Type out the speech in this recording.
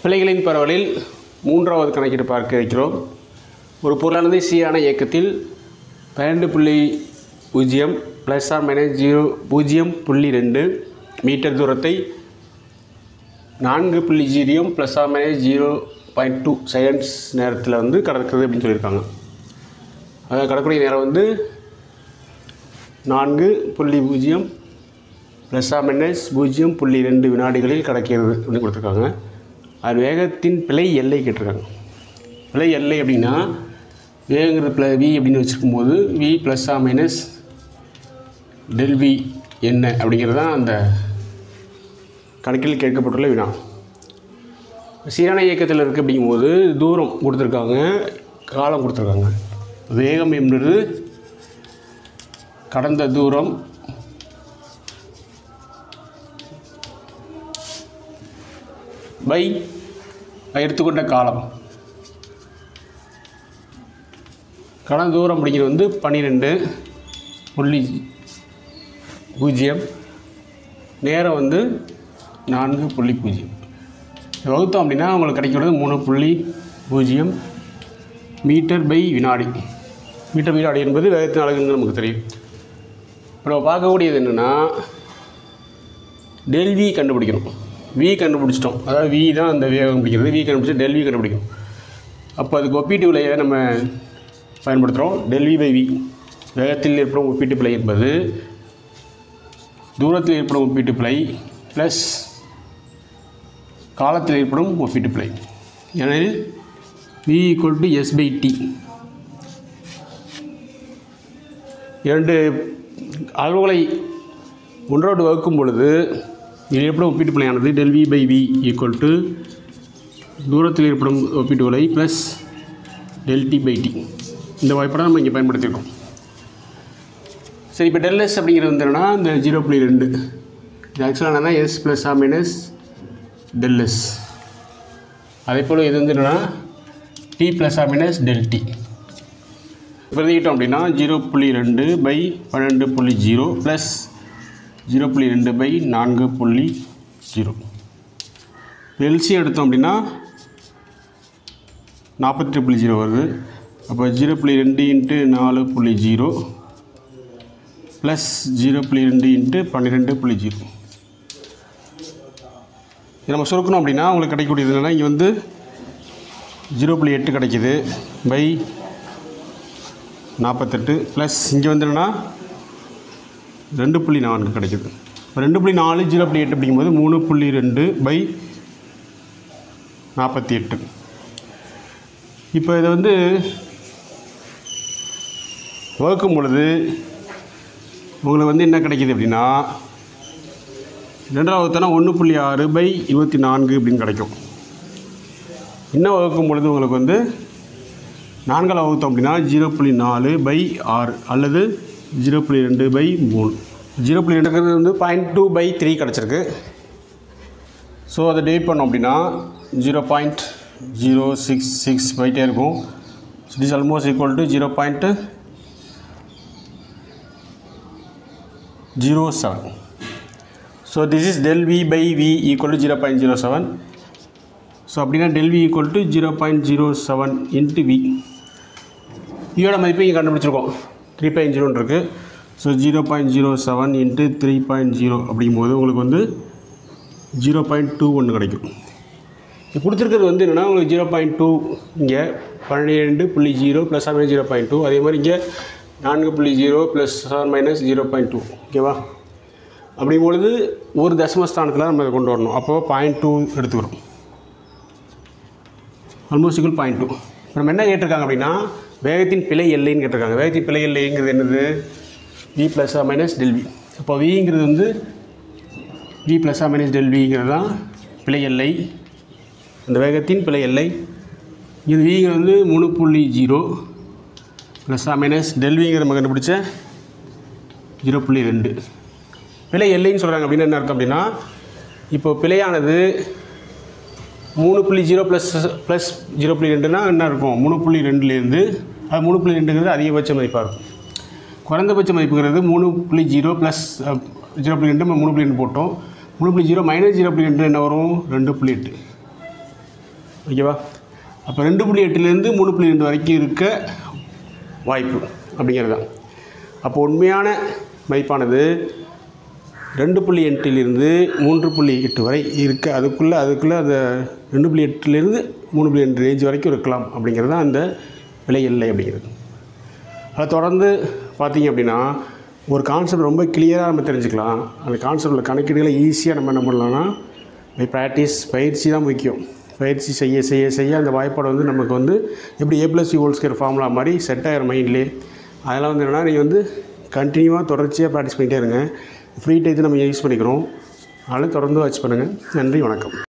பிழைகளின் பரவலில் மூன்றாவது கணக்கீடு பார்க்க இருக்கிறோம் ஒரு பொருளானது சீரான இயக்கத்தில் பன்னெண்டு புள்ளி பூஜ்ஜியம் ப்ளஸ் ஆர் மைனஸ் ஜீரோ பூஜ்ஜியம் புள்ளி ரெண்டு மீட்டர் தூரத்தை நான்கு புள்ளி ஜீரியம் plus or minus zero point two seconds நேரத்தில் வந்து கடக்குது அப்படின்னு சொல்லியிருக்காங்க அதாவது கடக்கக்கூடிய நேரம் வந்து நான்கு புள்ளி பூஜ்ஜியம் ப்ளஸ் ஆர் மைனஸ் பூஜ்ஜியம் புள்ளி ரெண்டு வினாடிகளில் கடக்கிறது அப்படின்னு கொடுத்துருக்காங்க அது வேகத்தின் பிழை எல்லை கேட்டிருக்காங்க பிழை எல்லை அப்படின்னா வேகங்கிறது ப்ள வி அப்படின்னு வச்சுருக்கும்போது V plus or minus del V என்ன அப்படிங்கிறது தான் அந்த கணக்கில் கேட்கப்பட்டுள்ள வினா சீரான இயக்கத்தில் இருக்குது அப்படிங்கும்போது தூரம் கொடுத்துருக்காங்க காலம் கொடுத்துருக்காங்க வேகம் என்பது கடந்த தூரம் பை எடுத்துக்கொண்ட காலம் கடந்த தூரம் அப்படிங்கிறது வந்து பன்னிரெண்டு புள்ளி பூஜ்ஜியம் நேரம் வந்து நான்கு புள்ளி பூஜ்ஜியம் வகுத்தோம் அப்படின்னா உங்களுக்கு கிடைக்கிறது மூணு புள்ளி பூஜ்ஜியம் மீட்டர் பை வினாடி மீட்டர் வினாடி என்பது வேகத்தின் அழகுன்னு நமக்கு தெரியும் இப்போ நம்ம பார்க்கக்கூடியது என்னென்னா டெல் வி கண்டுபிடிக்கணும் வி கண்டுபிடிச்சிட்டோம் அதாவது வி தான் அந்த வேகம் பிடிக்கிறது வி கண்டுபிடிச்சி டெல் வி கண்டுபிடிக்கணும் அப்போ அதுக்கு ஒப்பீட்டு விலையை நம்ம பயன்படுத்துகிறோம் டெல் வி பை வி வேகத்தில் ஏற்படும் ஒப்பீட்டு பிழை என்பது தூரத்தில் ஏற்படும் ஒப்பீட்டு பிழை ப்ளஸ் காலத்தில் ஏற்படும் ஒப்பீட்டு பிழை ஏனெனில் V equal to S by T இரண்டு அளவுகளை ஒன்றோடு வகுக்கும் பொழுது இதில் ஏற்படும் ஒப்பீட்டு பிழையானது del V by V equal to தூரத்தில் ஏற்படும் ஒப்பீட்டு விலை plus del T by T இந்த வாய்ப்பை நம்ம இங்கே பயன்படுத்தியிருக்கோம் சரி இப்போ டெல் எஸ் அப்படிங்கிறது வந்து என்னன்னா இந்த ஜீரோ புள்ளி ரெண்டு இது ஆக்சுவலாக என்னன்னா S plus or minus del S அதே போல் இது வந்து என்னென்னா T plus or minus del T பிரதிக்கிட்டோம் அப்படின்னா ஜீரோ புள்ளி ரெண்டு பை பன்னெண்டு புள்ளி ஜீரோ ப்ளஸ் ஜீரோ புள்ளி ரெண்டு பை நான்கு புள்ளி ஜீரோ எல்சி எடுத்தோம் அப்படின்னா நாற்பத்தெட்டு புள்ளி ஜீரோ வருது அப்போ ஜீரோ புள்ளி ரெண்டு இன்ட்டு நாலு புள்ளி ஜீரோ ப்ளஸ் ஜீரோ புள்ளி ரெண்டு இன்ட்டு பன்னிரெண்டு புள்ளி ஜீரோ இது நம்ம சுருக்கணும் அப்படின்னா உங்களுக்கு கிடைக்கக்கூடியது என்னென்னா இங்கே வந்து ஜீரோ புள்ளி எட்டு கிடைக்கிது பை நாற்பத்தெட்டு ப்ளஸ் இங்கே வந்து என்னென்னா ரெண்டு புள்ளி நான்கு கிடைக்குது இப்போ ரெண்டு புள்ளி நாலு ஜீரோ புள்ளி எட்டு அப்படிங்கும்போது மூணு புள்ளி ரெண்டு பை நாற்பத்தி எட்டு இப்போ இதை வந்து வகுக்கும் பொழுது உங்களுக்கு வந்து என்ன கிடைக்கிது அப்படின்னா ரெண்டாவது வகுத்தனா ஒன்று புள்ளி ஆறு பை இருபத்தி நான்கு அப்படின்னு கிடைக்கும் இன்னும் வகுக்கும் பொழுது உங்களுக்கு வந்து நான்கால் வகுத்தோம் அப்படின்னா ஜீரோ புள்ளி நாலு பை ஆறு அல்லது ஜீரோ புள்ளி ரெண்டு பை மூணு ஜீரோ புள்ளி ரெண்டுங்கிறது வந்து பாயிண்ட் டூ பை த்ரீ கிடச்சிருக்கு ஸோ அதை டிவைட் பண்ணோம் அப்படின்னா zero point zero six six போயிட்டே இருக்கும் it is almost equal to zero point zero seven so this is del V by V equal to zero point zero seven so அப்படின்னா del V equal to zero point zero seven into V வியோட மதிப்பு இங்கே கண்டுபிடிச்சிருக்கோம் three point ஜீரோன்னு இருக்குது so zero point zero seven into three point zero அப்படிங்கும்போது உங்களுக்கு வந்து ஜீரோ பாயிண்ட் டூ ஒன்று கிடைக்கும் இப்போ கொடுத்துருக்கிறது வந்து என்னென்னா உங்களுக்கு ஜீரோ பாயிண்ட் டூ இங்கே பன்னிரெண்டு புள்ளி zero plus or zero point two அதே மாதிரி இங்கே நான்கு புள்ளி zero plus or minus zero point two ஓகேவா அப்படிங்கும்பொழுது ஒரு தசமஸ்தானத்தில் நம்ம இதை கொண்டு வரணும் அப்போது பாயிண்ட் டூ எடுத்துக்கிறோம் ஆல்மோஸ்ட் ஈக்குவல் பாயிண்ட் டூ இப்போ நம்ம என்ன கேட்டிருக்காங்க அப்படின்னா வேகத்தின் பிழை எல்லைன்னு கேட்டிருக்காங்க வேகத்தின் பிழை எல்லைங்கிறது என்னது V plus or minus del V அப்போ விங்கிறது வந்து வி ப்ளஸ் ஆ மைனஸ் டெல்விங்கிறது தான் பிழை எல்லை அந்த வேகத்தின் பிழை எல்லை இது விங்கிறது வந்து மூணு புள்ளி ஜீரோ ப்ளஸ் ஆ மைனஸ் டெல்விங்கிற நம்ம கண்டுபிடிச்ச ஜீரோ புள்ளி ரெண்டு பிழை எல்லைன்னு சொல்கிறாங்க அப்படின்னு என்ன அர்த்தம் அப்படின்னா இப்போ பிழையானது மூணு புள்ளி ஜீரோ ப்ளஸ் ப்ளஸ் ஜீரோ புள்ளி ரெண்டுனா என்ன இருக்கும் மூணு புள்ளி ரெண்டுலேருந்து அது மூணு புள்ளி ரெண்டுங்கிறது அதிகபட்ச மதிப்பாக இருக்கும் குறைந்தபட்ச மதிப்புங்கிறது மூணு புள்ளி ஜீரோ ப்ளஸ் ஜீரோ புள்ளி ரெண்டு மூணு புள்ளி ரெண்டு போட்டோம் மூணு புள்ளி ஜீரோ மைனஸ் ஜீரோ புள்ளி ரெண்டு என்ன வரும் ரெண்டு புள்ளி எட்டு ஓகேவா அப்போ ரெண்டு புள்ளி எட்டுலேருந்து மூணு புள்ளி ரெண்டு வரைக்கும் இருக்க வாய்ப்பு அப்படிங்கிறது தான் அப்போ உண்மையான மதிப்பானது ரெண்டு புள்ளி எட்டிலிருந்து மூன்று புள்ளி எட்டு வரை இருக்க அதுக்குள்ளே அதுக்குள்ளே அந்த ரெண்டு புள்ளி எட்டுலேருந்து மூணு புள்ளி எட்டு ரேஞ்ச் வரைக்கும் இருக்கலாம் அப்படிங்கிறது தான் அந்த விலை எல்லை அப்படிங்கிறது அதை தொடர்ந்து பார்த்தீங்க அப்படின்னா ஒரு கான்செப்ட் ரொம்ப கிளியராக நம்ம தெரிஞ்சுக்கலாம் அந்த கான்செப்டில் கணக்கீடுகளை ஈஸியாக நம்ம என்ன பண்ணலாம்னா பை ப்ராக்டிஸ் பயிற்சி தான் முக்கியம் பயிற்சி செய்ய செய்ய செய்ய அந்த வாய்ப்பாடு வந்து நமக்கு வந்து எப்படி A plus whole square formula மாதிரி செட் ஆகிற மைண்ட்லேயே அதெல்லாம் வந்து என்னென்னா நீங்கள் வந்து கண்டினியூவாக தொடர்ச்சியாக ப்ராக்டிஸ் பண்ணிகிட்டே இருங்க ஃப்ரீ டைத்தை நம்ம யூஸ் பண்ணிக்கிறோம் அதனால் தொடர்ந்து வாட்ச் பண்ணுங்கள் நன்றி வணக்கம்